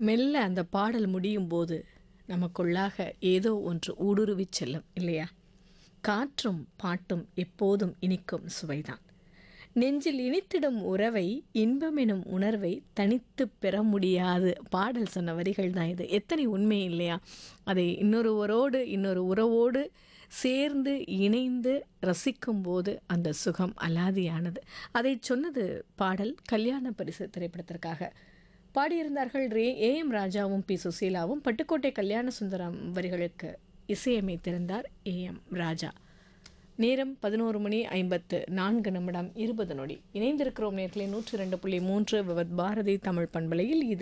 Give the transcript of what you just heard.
மெல்ல அந்த பாடல் முடியும் போது நமக்குள்ளாக ஏதோ ஒன்று ஊடுருவிச் செல்லும் இல்லையா காற்றும் பாட்டும் எப்போதும் இனிக்கும் சுவைதான் நெஞ்சில் இனித்திடும் உறவை இன்பமெனும் உணர்வை தனித்து பெற முடியாது பாடல் சொன்ன வரிகள் தான் இது எத்தனை உண்மை இல்லையா அதை இன்னொருவரோடு இன்னொரு உறவோடு சேர்ந்து இணைந்து ரசிக்கும்போது அந்த சுகம் அலாதியானது அதை சொன்னது பாடல் கல்யாண பரிசு திரைப்படத்திற்காக பாடியிருந்தார்கள் ரே ஏ எம் ராஜாவும் பி சுசீலாவும் பட்டுக்கோட்டை கல்யாண சுந்தரம் வரிகளுக்கு இசையமைத்திருந்தார் ஏ எம் ராஜா நேரம் பதினோரு மணி ஐம்பத்து நான்கு நிமிடம் இருபது நொடி இணைந்திருக்கிறோம் நேர்களை நூற்றி ரெண்டு புள்ளி மூன்று விவத் பாரதி தமிழ் பண்பலையில் இது